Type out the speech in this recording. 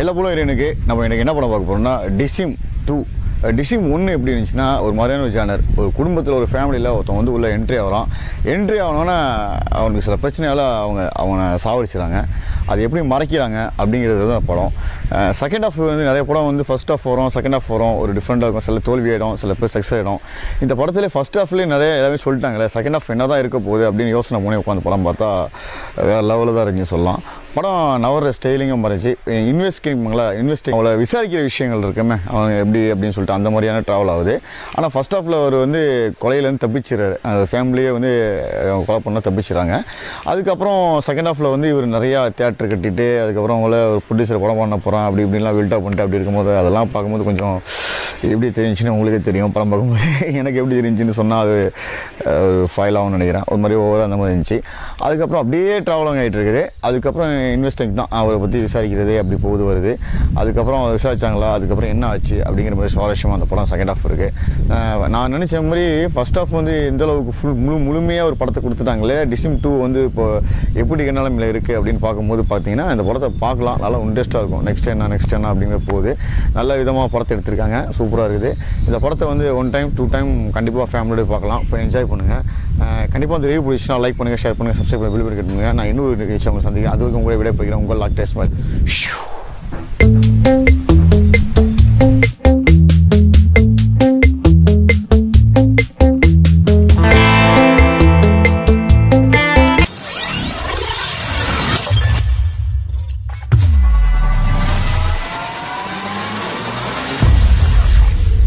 எல்லா போலும் இருக்கு நம்ம எனக்கு என்ன படம் பார்க்க போறோம்னா டிசிம் டூ டிசிம் ஒன்று எப்படி இருந்துச்சுன்னா ஒரு மாதிரியான ஒரு ஜானர் ஒரு குடும்பத்தில் ஒரு ஃபேமிலியில் ஒருத்தன் வந்து உள்ள என்ட்ரி ஆகிறான் என்ட்ரி ஆகணுன்னா அவனுக்கு சில பிரச்சனையால் அவங்க அவனை சாவடிச்சிடறாங்க அது எப்படி மறைக்கிறாங்க அப்படிங்கிறது தான் படம் செகண்ட் ஹாஃப் வந்து நிறைய படம் வந்து ஃபர்ஸ்ட் ஹாஃப் வரும் செகண்ட் ஹாஃப் வரும் ஒரு டிஃப்ரெண்ட்டாக இருக்கும் சில தோல்வி ஆகிடும் சில பேர் சக்ஸஸ் ஆகிடும் இந்த படத்துல ஃபர்ஸ்ட் ஹாஃப்லேயே நிறைய எல்லாமே சொல்லிட்டாங்களே செகண்ட் ஹாஃப் என்ன தான் இருக்க போகுது அப்படின்னு யோசனை பண்ணி உட்காந்து படம் பார்த்தா வேறு லெவலில் தான் இருந்துச்சு சொல்லலாம் படம் நவர ஸ்டைலிங்கும் மறைச்சு இன்வெஸ்டிங்களா இன்வெஸ்டிங் அவளை விசாரிக்கிற விஷயங்கள் இருக்குமே அவங்க எப்படி அப்படின்னு சொல்லிட்டு அந்த மாதிரியான ட்ராவல் ஆகுது ஆனால் ஃபர்ஸ்ட் ஹாஃபில் அவர் வந்து கொலையிலேருந்து தப்பிச்சிடுறாரு அந்த ஃபேமிலியே வந்து அஹ், கொலை பண்ண தப்பிச்சிடுறாங்க அதுக்கப்புறம் செகண்ட் ஹாஃபில் வந்து இவர் நிறையா தேட்டர் கட்டிட்டு அதுக்கப்புறம் அவங்கள ஒரு ப்ரொடியூசர் படம் பண்ண போகிறான் அப்படி இப்படின்லாம் பில்டா பண்ணிட்டு அப்படி இருக்கும்போது அதெல்லாம் பார்க்கும்போது கொஞ்சம் எப்படி தெரிஞ்சுன்னு உங்களுக்கே தெரியும் படம் பார்க்கும்போது எனக்கு எப்படி தெரிஞ்சுன்னு சொன்னால் அது அஹ், ஒரு ஃபைல் ஆகும்னு நினைக்கிறேன் ஒரு மாதிரி ஓவர் அந்த மாதிரி இருந்துச்சு அதுக்கப்புறம் அப்படியே ட்ராவலிங் ஆகிட்டு இருக்குது அதுக்கப்புறம் இன்வெஸ்டிங் தான் அவரை பற்றி விசாரிக்கிறது அப்படி போகுது வருது அதுக்கப்புறம் அவர் விசாரிச்சாங்களா அதுக்கப்புறம் என்ன ஆச்சு அப்படிங்கிற மாதிரி சுவாரஸ்யமாக அந்த படம் செகண்ட் ஹாஃப் இருக்குது நான் நினச்ச மாதிரி ஃபர்ஸ்ட் ஹாஃப் வந்து எந்த அளவுக்கு ஃபுல் முழு முழுமையாக ஒரு படத்தை கொடுத்துட்டாங்களே டிசிம் டூ வந்து இப்போ எப்படி நிலைமையில் இருக்குது அப்படின்னு பார்க்கும்போது பார்த்தீங்கன்னா இந்த படத்தை பார்க்கலாம் நல்லா இன்ட்ரெஸ்ட்டாக இருக்கும் நெக்ஸ்ட் என்ன நெக்ஸ்ட் என்ன அப்படிங்கிற போகுது நல்ல விதமாக படத்தை எடுத்திருக்காங்க சூப்பராக இருக்குது இந்த படத்தை வந்து ஒன் டைம் டூ டைம் கண்டிப்பாக ஃபேமிலியோட பார்க்கலாம் இப்போ என்ஜாய் பண்ணுங்கள் கண்டிப்பாக அந்த ரிவ்யூ பிடிச்சினா லைக் பண்ணுங்கள் ஷேர் பண்ணுங்கள் சப்ஸ்கிரைப் பண்ணி பில் பண்ணி கட்டுங்க நான் இன்னொரு நிகழ்ச்சி அவங்க சந்திக்கிறேன் அது வரைக்கும் உங்களை விட போய்க்கிறேன் உங்கள் லாக் டேஸ்ட் மாதிரி